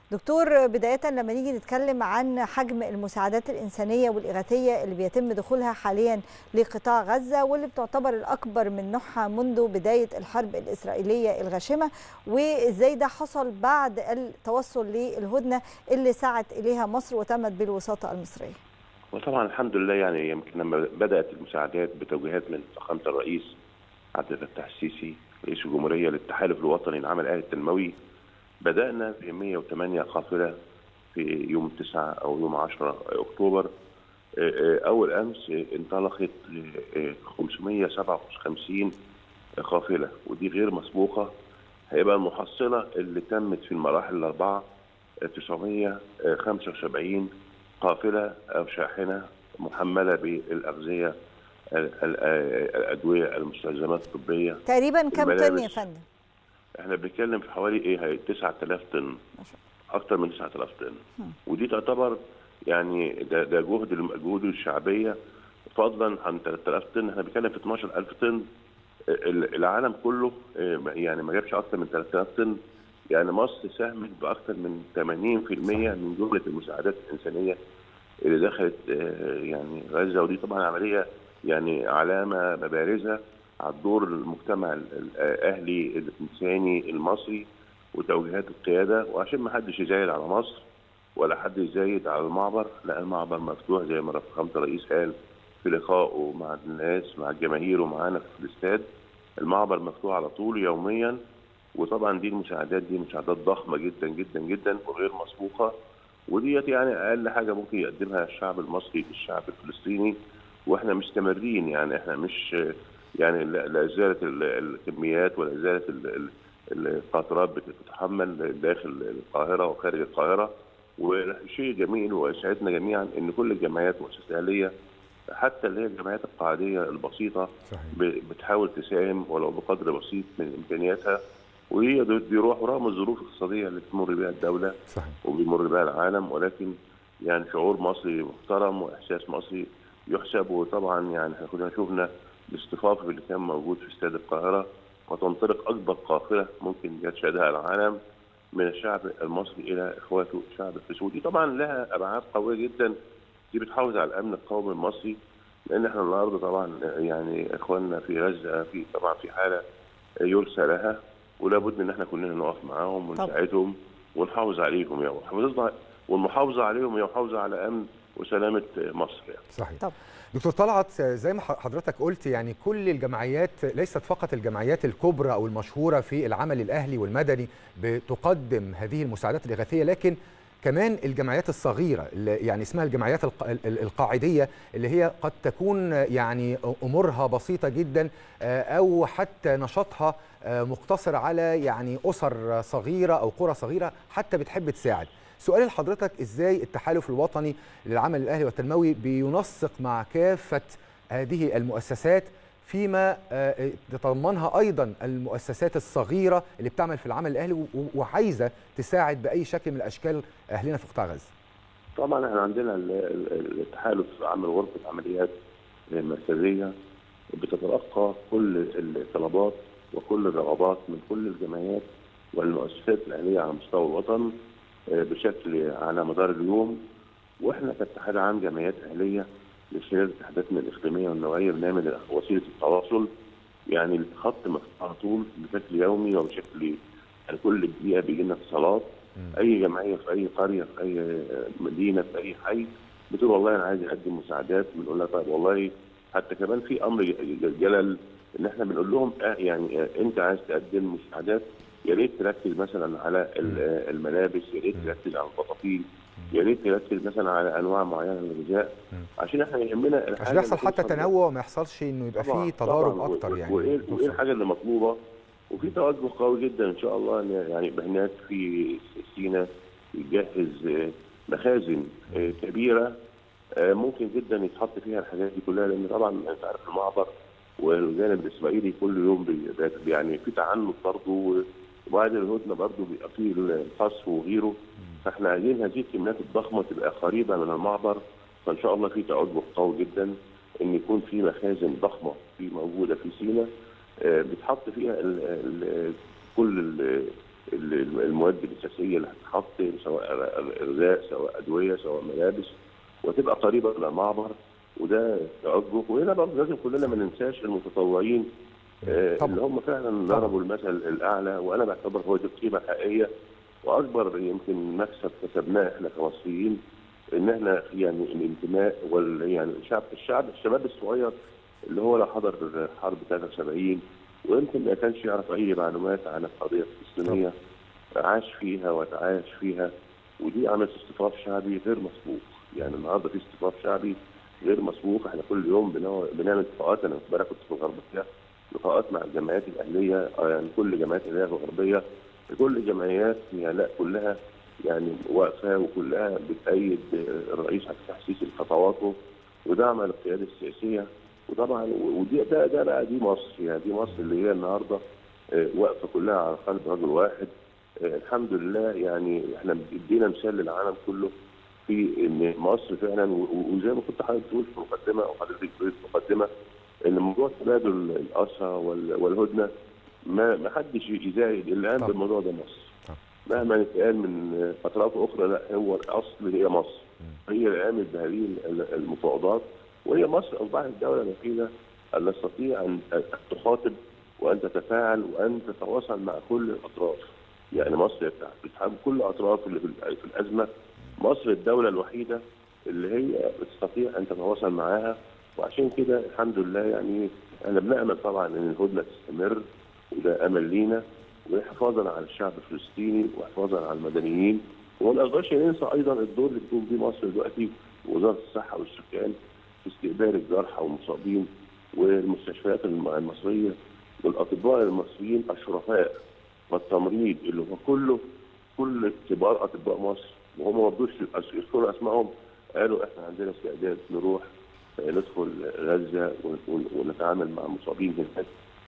دكتور بداية لما نيجي نتكلم عن حجم المساعدات الإنسانية والإغاثية اللي بيتم دخولها حاليا لقطاع غزة واللي بتعتبر الأكبر من نوعها منذ بداية الحرب الإسرائيلية الغاشمة وإزاي ده حصل بعد التوصل للهدنة اللي سعت إليها مصر وتمت بالوساطة المصرية وطبعا الحمد لله يعني يمكن لما بدأت المساعدات بتوجيهات من فخامة الرئيس عبد الفتاح السيسي رئيس الجمهورية للتحالف الوطني للعمل الأهلي التنموي بدأنا في 108 قافلة في يوم 9 أو يوم 10 أكتوبر أول أمس انطلقت 557 قافلة ودي غير مسبوقة هيبقى المحصلة اللي تمت في المراحل الأربعة 975 قافلة أو شاحنة محملة بالأغذية الأدوية المستلزمات الطبية تقريبا كم طن يا فندم؟ احنا بنتكلم في حوالي ايه 9000 طن اكثر من 9000 طن ودي تعتبر يعني ده ده جهد الجهود الشعبيه فضلا عن 3000 طن احنا بنتكلم في 12000 طن العالم كله يعني ما جابش اكثر من 3000 طن يعني مصر ساهمت باكثر من 80% من جمله المساعدات الانسانيه اللي دخلت يعني غزه ودي طبعا عمليه يعني علامه بارزه على الدور المجتمع الاهلي الانساني المصري وتوجيهات القياده وعشان ما حدش يزايد على مصر ولا حد يزايد على المعبر لا المعبر مفتوح زي ما فخامه الرئيس قال في لقائه مع الناس مع الجماهير ومعانا في الاستاد المعبر مفتوح على طول يوميا وطبعا دي المساعدات دي مساعدات ضخمه جدا جدا جدا وغير مسبوقه وديت يعني اقل حاجه ممكن يقدمها الشعب المصري للشعب الفلسطيني واحنا مستمرين يعني احنا مش يعني لا ازاله الكميات ولا ازاله القطرات بتتحمل داخل القاهره وخارج القاهره وشيء جميل ويسعدنا جميعا ان كل الجمعيات والمؤسسات الاهليه حتى اللي هي الجمعيات القاعديه البسيطه صحيح. بتحاول تساهم ولو بقدر بسيط من امكانياتها وهي بيروح رغم الظروف الاقتصاديه اللي بتمر بها الدوله صحيح. وبيمر بها العالم ولكن يعني شعور مصري محترم واحساس مصري يحسب وطبعا يعني احنا كنا شفنا الاصطفاف اللي كان موجود في استاد القاهره وتنطلق اكبر قافله ممكن يشهدها العالم من الشعب المصري الى اخواته الشعب السعودي طبعا لها ابعاد قويه جدا دي بتحافظ على الامن القومي المصري لان احنا النهارده طبعا يعني اخواننا في غزه في طبعا في حاله يرثى لها ولابد ان احنا كلنا نقف معاهم ونساعدهم ونحافظ عليهم يا يعني. والمحافظه عليهم هي محافظه على امن وسلامه مصر يعني. صحيح طب. دكتور طلعت زي ما حضرتك قلت يعني كل الجمعيات ليست فقط الجمعيات الكبرى او المشهوره في العمل الاهلي والمدني بتقدم هذه المساعدات الاغاثيه لكن كمان الجمعيات الصغيره اللي يعني اسمها الجمعيات القاعديه اللي هي قد تكون يعني امورها بسيطه جدا او حتى نشاطها مقتصر على يعني اسر صغيره او قرى صغيره حتى بتحب تساعد سؤال لحضرتك ازاي التحالف الوطني للعمل الاهلي والتنموي بينسق مع كافه هذه المؤسسات فيما تتضمنها ايضا المؤسسات الصغيره اللي بتعمل في العمل الاهلي وعايزه تساعد باي شكل من الاشكال اهلنا في قطاع غزه. طبعا احنا عندنا التحالف عمل غرفه عمليات مركزيه بتتلقى كل الطلبات وكل الرغبات من كل الجمعيات والمؤسسات الاهليه على مستوى الوطن بشكل على مدار اليوم واحنا كاتحاد عام جمعيات اهليه لخلال اتحاداتنا الاقليميه والنوعيه بنعمل وسيله التواصل يعني الخط مفتوح على طول بشكل يومي وبشكل يعني كل دقيقه بيجي لنا اتصالات اي جمعيه في اي قريه في اي مدينه في اي حي بتقول والله انا عايز اقدم مساعدات بنقول لها طيب والله حتى كمان في امر جلل ان احنا بنقول لهم يعني انت عايز تقدم مساعدات يا ريت تركز مثلا على الملابس يا ريت تركز على البطاطين يا ريت تركز مثلا على انواع معينه من الغذاء عشان احنا يهمنا عشان يحصل حتى تنوع وما يحصلش انه يبقى فيه تضارب اكتر يعني وايه وايه الحاجه اللي مطلوبه وفي توجه قوي جدا ان شاء الله يعني هناك في سينا يجهز مخازن كبيره ممكن جدا يتحط فيها الحاجات دي كلها لان طبعا انت عارف المعبر والجانب الاسرائيلي كل يوم بي يعني في تعنت برضه وبعد الهدنه برضه بيبقى فيه القصف وغيره فاحنا عايزين هذه الكميات الضخمه تبقى قريبه من المعبر فان شاء الله في توجه قوي جدا ان يكون في مخازن ضخمه في موجوده في سينا بيتحط فيها ال ال كل ال المواد الاساسيه اللي هتتحط سواء غذاء سواء ادويه سواء ملابس وتبقى قريبه من المعبر وده توجه وهنا برضه لازم كلنا ما ننساش المتطوعين طبعا. اللي هم فعلا ضربوا المثل الاعلى وانا بعتبر هو دي القيمه الحقيقيه واكبر يمكن مكسب كسبناه احنا كمصريين ان احنا يعني الانتماء وال يعني الشعب الشعب الشباب الصغير اللي هو لو حضر حرب 73 ويمكن ما كانش يعرف اي معلومات عن القضيه الفلسطينيه عاش فيها وتعايش فيها ودي عملت اصطفاف شعبي غير مسبوق يعني النهارده في اصطفاف شعبي غير مسبوق احنا كل يوم بنعمل لقاءات انا امبارح كنت في الغربيه لقاءات مع الجمعيات الاهليه يعني كل جمعيات الاهليه في الغربيه كل الجمعيات يعني لا كلها يعني واقفه وكلها بتأيد الرئيس عبد الفتاح السيسي لخطواته ودعم القياده السياسيه وطبعا ودي ده ده بقى دي مصر يعني دي مصر اللي هي النهارده واقفه كلها على قلب رجل واحد الحمد لله يعني احنا ادينا مثال للعالم كله في ان مصر فعلا وزي ما كنت حضرتك بتقول في المقدمه او حضرتك بتقول في المقدمه ان موضوع تبادل الاسرى والهدنه ما ما حدش يزايد اللي قام بالموضوع ده مصر مهما يتقال من فترات اخرى لا هو الاصل هي مصر هي اللي قامت بهذه المفاوضات وهي مصر اصبحت الدوله الوحيده التي تستطيع ان تخاطب وان تتفاعل وان تتواصل مع كل الاطراف يعني مصر بتحب كل الاطراف اللي في الازمه مصر الدوله الوحيده اللي هي بتستطيع ان تتواصل معاها وعشان كده الحمد لله يعني احنا بنامل طبعا ان الهدنه تستمر وده امل لينا وحفاظا على الشعب الفلسطيني وحفاظا على المدنيين وما نقدرش ننسى ايضا الدور اللي بتقوم بيه مصر دلوقتي وزاره الصحه والسكان في استقبال الجرحى والمصابين والمستشفيات المصريه والاطباء المصريين الشرفاء والتمريض اللي هو كله كل كبار اطباء مصر وهم ما رضوش يذكروا اسمائهم قالوا احنا عندنا استعداد نروح ندخل غزه ونتعامل مع المصابين هناك